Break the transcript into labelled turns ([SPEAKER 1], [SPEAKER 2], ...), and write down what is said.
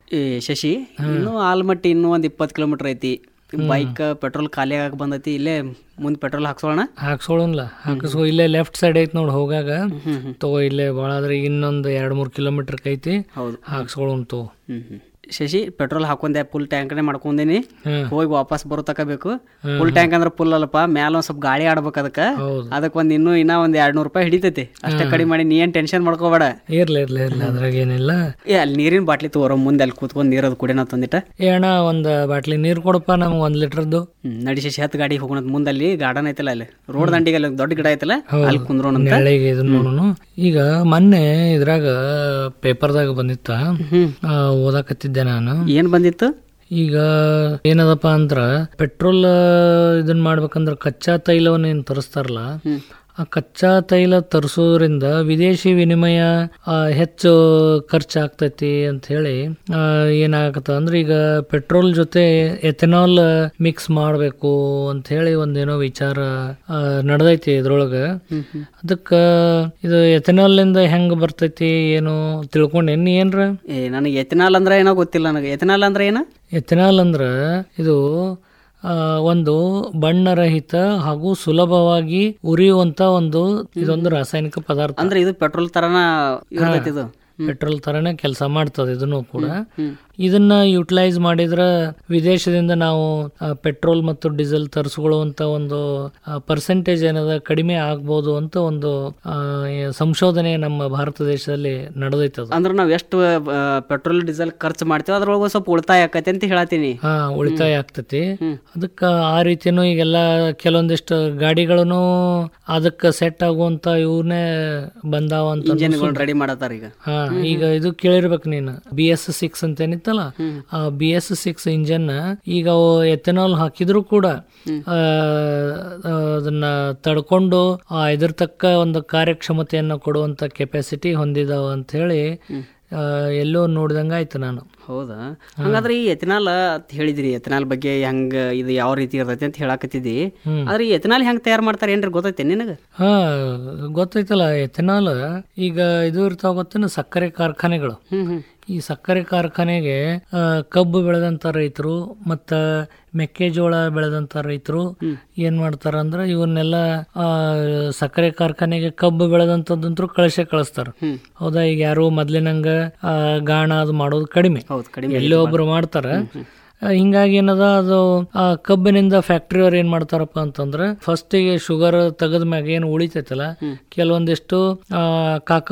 [SPEAKER 1] ಏ ಶಶಿ ಇನ್ನೂ ಆಲ್ಮಟ್ಟಿ ಇನ್ನೂ ಒಂದ್ ಇಪ್ಪತ್ತು ಕಿಲೋಮೀಟರ್ ಐತಿ ಬೈಕ್ ಪೆಟ್ರೋಲ್ ಖಾಲಿ ಆಗ ಬಂದೈತಿ ಇಲ್ಲೇ ಮುಂದ್ ಪೆಟ್ರೋಲ್ ಹಾಕ್ಸೋಣ
[SPEAKER 2] ಹಾಕ್ಸೋಳನ್ಲ ಹಾಕಿಸ್ಕೊ ಇಲ್ಲೇ ಲೆಫ್ಟ್ ಸೈಡ್ ಐತಿ ನೋಡಿ ಹೋಗಾಗ ತಗೋ ಇಲ್ಲೇ ಭಾಳ ಆದ್ರೆ ಇನ್ನೊಂದು ಎರಡು ಮೂರು ಕಿಲೋಮೀಟರ್ ಐತಿ
[SPEAKER 1] ಹೌದು
[SPEAKER 2] ಹಾಕ್ಸ್ಕೊಳ್ಳೋನ್ ತಗೋ
[SPEAKER 1] ಹ್ಮ್ ಹ್ಮ್ ಶಶಿ ಪೆಟ್ರೋಲ್ ಹಾಕೊಂಡೆ ಫುಲ್ ಟ್ಯಾಂಕ್ನೇ ಮಾಡ್ಕೊಂಡೇನಿ
[SPEAKER 2] ಹ್ಮ್.
[SPEAKER 1] ಹೋಗಿ ವಾಪಸ್ ಬರೋ ತಕ ಬೇಕು ಫುಲ್ ಟ್ಯಾಂಕ್ ಅಂದ್ರೆ ಫುಲ್ ಅಲ್ಲಪ್ಪ ಮ್ಯಾಲ ಒಂದ್ ಸ್ವಲ್ಪ ಗಾಳಿ ಆಡ್ಬೇಕು ಅದಕ್ಕೆ
[SPEAKER 2] ಹೌದು
[SPEAKER 1] ಅದಕ್ಕೆ ಒಂದ್ ಇನ್ನೂ ಇನ್ನ ಒಂದ್ ಎರಡ್ ನೂರು ರೂಪಾಯಿ ಹಿಡಿತೈತಿ ಅಷ್ಟೇ ಕಡಿಮೆ ಮಾಡಿ ನೀ ಏನ್ ಟೆನ್ಷನ್ ಮಾಡ್ಕೋಬೇಡ
[SPEAKER 2] ಇರ್ಲಿ ಇರ್ಲಿ ಇರ್ಲಿ ಅದ್ರಾಗ ಏನಿಲ್ಲ
[SPEAKER 1] ಏ ಅಲ್ಲಿ ನೀರಿನ ಬಾಟ್ಲಿ ತಗೋರ ಮುಂದೆ ಅಲ್ಲಿ ಕೂತ್ಕೊಂಡು ನೀರದು ಕುಡಿಯೋಣ ತಂದಿಟ್ಟ
[SPEAKER 2] ಏ ಅಣ್ಣ ಒಂದು ಬಾಟ್ಲಿ ನೀರು ಕೊಡಪ್ಪ ನಮ್ಗೆ ಒಂದು ಲೀಟ್ರದ್ದು
[SPEAKER 1] ಹ್ಮ್ ನಡಿ ಶಶಿ ಹತ್ತು ಗಾಡಿ ಹೋಗೋಣ ಮುಂದೆ ಅಲ್ಲಿ ಗಾರ್ಡನ್ ಐತಲ್ಲ ಅಲ್ಲಿ ರೋಡ್ ದಂಡಿಗೆ ಅಲ್ಲಿ ಒಂದ್ ದೊಡ್ಡ ಗಿಡ ಐತಲ್ಲ ಅಲ್ಲಿ ಕುಂದ್ರೋಣ ಅಂತ
[SPEAKER 2] ನೆರಳಿಗೆ ಇದನ್ನ ನೋಡೋಣ ಈಗ ಮೊನ್ನೆ ಇದ್ರಾಗ ಪೇಪರ್ದಾಗ ಬಂದಿತ್ತ
[SPEAKER 1] ಹ್ಮ್
[SPEAKER 2] ಆ, ಓದಾಕತ್ತಿದ್ದೆ ನಾನು
[SPEAKER 1] ಏನ್ ಬಂದಿತ್ತು
[SPEAKER 2] ಈಗ ಏನದಪ್ಪ ಅಂದ್ರ ಪೆಟ್ರೋಲ್ ಇದನ್ನ ಮಾಡ್ಬೇಕಂದ್ರ ಕಚ್ಚಾ ತೈಲವನ್ನ ಏನ್ ತರಿಸ್ತಾರಲ್ಲ
[SPEAKER 1] ಹ್ಮ್
[SPEAKER 2] ಆ ಕಚ್ಚಾ ತೈಲ ತರಿಸೋದ್ರಿಂದ ವಿದೇಶಿ ವಿನಿಮಯ ಆ, ಹೆಚ್ಚು ಖರ್ಚಾಗ್ತೈತಿ ಅಂತ ಹೇಳಿ ಆ, ಏನಾಗತ್ತ ಅಂದ್ರೆ ಈಗ ಪೆಟ್ರೋಲ್ ಜೊತೆ ಎಥೆನಾಲ್ ಮಿಕ್ಸ್ ಮಾಡಬೇಕು ಅಂತ ಹೇಳಿ ಒಂದೇನೋ ವಿಚಾರ ಆ, ನಡ್ದೈತಿ ಇದ್ರೊಳಗ
[SPEAKER 1] ಹ್ಮ್ ಹ್ಮ್
[SPEAKER 2] ಅದಕ್ಕ ಇದು ಎಥೆನಾಲ್ ಇಂದ ಹೆಂಗ್ ಬರ್ತೈತಿ ಏನು ತಿಳ್ಕೊಂಡೇನಿ ಏನ್ರ
[SPEAKER 1] ಏ ನನಗೆ ಎಥೆನಾಲ್ ಅಂದ್ರೆ ಏನೋ ಗೊತ್ತಿಲ್ಲ ನನಗೆ ಎಥೆನಾಲ್ ಅಂದ್ರೆ ಏನ
[SPEAKER 2] ಎಥೆನಾಲ್ ಅಂದ್ರ ಇದು ಆ, ಒಂದು ಬಣ್ಣರಹಿತ ಹಾಗೂ ಸುಲಭವಾಗಿ ಉರಿಯುವಂತ ಒಂದು ಇದೊಂದು ರಾಸಾಯನಿಕ ಪದಾರ್ಥ
[SPEAKER 1] ಅಂದ್ರೆ ಇದು ಪೆಟ್ರೋಲ್ ತರನ ಇರ್ತೈತಿ ಇದು
[SPEAKER 2] ಪೆಟ್ರೋಲ್ ತರನೇ ಕೆಲಸ ಮಾಡ್ತದೆ ಇದನ್ನು ಕೂಡ
[SPEAKER 1] ಹ್ಮ್
[SPEAKER 2] ಇದನ್ನ ಯುಟಿಲೈಸ್ ಮಾಡಿದ್ರ ವಿದೇಶದಿಂದ ನಾವು ಆ, ಪೆಟ್ರೋಲ್ ಮತ್ತು ಡೀಸೆಲ್ ತರಿಸ್ಕೊಳ್ಳುವಂತ ಒಂದು ಪರ್ಸೆಂಟೇಜ್ ಏನದ ಕಡಿಮೆ ಆಗ್ಬೋದು ಅಂತ ಒಂದು ಆ, ಏ- ಸಂಶೋಧನೆ ನಮ್ಮ ಭಾರತ ದೇಶದಲ್ಲಿ ನಡೆದೈತದ
[SPEAKER 1] ಅಂದ್ರೆ ನಾವ್ ಎಷ್ಟು ಪೆಟ್ರೋಲ್ ಡೀಸೆಲ್ ಖರ್ಚು ಮಾಡ್ತೀವಿ ಅದ್ರೊಳಗೆ ಸ್ವಲ್ಪ ಉಳಿತಾಯ ಆಕೈತಿ ಅಂತ ಹೇಳತ್ತೀನಿ
[SPEAKER 2] ಹಾ ಉಳಿತಾಯ ಆಗ್ತತಿ
[SPEAKER 1] ಹ್ಮ್.
[SPEAKER 2] ಅದಕ್ಕ ಆ ರೀತಿನೂ ಈಗೆಲ್ಲ ಕೆಲವೊಂದಿಷ್ಟು ಗಾಡಿಗಳನ್ನು ಅದಕ್ಕೆ ಸೆಟ್ ಆಗುವಂತ ಇವನ್ನೇ ಬಂದಾವ ಅಂತ
[SPEAKER 1] ಇಂಜಿನ್ಗಳು ರೆಡಿ ಮಾಡತ್ತಾರ ಈಗ
[SPEAKER 2] ಹಾ ಈಗ ಇದು ಕೇಳಿರ್ಬೇಕು ನೀನು ಬಿ ಎಸ್ ಸಿಕ್ಸ್ ಅಂತ ಏನಿತ್ತಲ್ಲ ಆ ಬಿ ಎಸ್ ಸಿಕ್ಸ್ ಇಂಜನ್ ಈಗ ಎಥೆನಾಲ್ ಹಾಕಿದ್ರು ಕೂಡ ಆ, ಆ, ಅದನ್ನ ತಡ್ಕೊಂಡು ಆ, ಇದ್ರ ತಕ್ಕ ಒಂದು ಕಾರ್ಯಕ್ಷಮತೆಯನ್ನು ಕೊಡುವಂತ ಕೆಪಾಸಿಟಿ ಹೊಂದಿದಾವ ಅಂತ ಹೇಳಿ ಆ, ಎಲ್ಲೋ ನೋಡಿದಂಗ ಆಯ್ತು ನಾನು
[SPEAKER 1] ಹೌದಾ ಹಂಗಾದ್ರೆ ಈ ಎಥೆನಾಲ್ ಅಂತ ಹೇಳಿದ್ರಿ ಎಥೆನಾಲ್ ಬಗ್ಗೆ ಹೆಂಗ ಇದು ಯಾವ ರೀತಿ ಇರ್ತೈತಿ ಅಂತ ಹೇಳಾಕತ್ತಿದ್ದಿ ಆದ್ರೆ ಈ ಎಥೆನಾಲ್ ಹೆಂಗ್ ತಯಾರು ಮಾಡ್ತಾರೆ ಏನ್ರಿ ಗೊತ್ತೈತೆ ನಿನಗ
[SPEAKER 2] ಹಾ ಗೊತ್ತೈತಲ್ಲ ಎಥೆನಾಲ್ ಈಗ ಇದು ಇರ್ತಾವ ಗೊತ್ತೇನು ಸಕ್ಕರೆ ಕಾರ್ಖಾನೆಗಳು
[SPEAKER 1] ಹ್ಮ್ ಹ್ಮ್
[SPEAKER 2] ಈ ಸಕ್ಕರೆ ಕಾರ್ಖಾನೆಗೆ ಆ, ಕಬ್ಬು ಬೆಳೆದಂತ ರೈತರು ಮತ್ತ ಮೆಕ್ಕೆಜೋಳ ಬೆಳೆದಂತ ರೈತರು ಏನ್ ಮಾಡ್ತಾರ ಅಂದ್ರ ಇವನ್ನೆಲ್ಲ ಆ, ಸಕ್ಕರೆ ಕಾರ್ಖಾನೆಗೆ ಕಬ್ಬು ಬೆಳೆದಂತದಂತೂ ಕಳಿಸೇ ಕಳಿಸ್ತಾರ
[SPEAKER 1] ಹ್ಮ್.
[SPEAKER 2] ಹೌದಾ ಈಗ ಯಾರು ಮೊದ್ಲಿನಂಗ ಆ, ಗಾಣ ಅದು ಮಾಡೋದು ಕಡಿಮೆ
[SPEAKER 1] ಹೌದು ಕಡಿಮೆ
[SPEAKER 2] ಎಲ್ಲೋ ಒಬ್ರು ಮಾಡ್ತಾರ ಆ, ಹಿಂಗಾಗಿ ಏನದ ಅದು ಆ ಕಬ್ಬಿನಿಂದ ಫ್ಯಾಕ್ಟ್ರಿ ಅವ್ರು ಏನ್ ಮಾಡ್ತಾರಪ್ಪ ಅಂತಂದ್ರ ಫಸ್ಟಿಗೆ ಶುಗರ್ ತೆಗದ ಮ್ಯಾಗ ಏನ್ ಉಳಿತೈತಲ್ಲ ಕೆಲವೊಂದಿಷ್ಟು ಆ, ಕಾಕ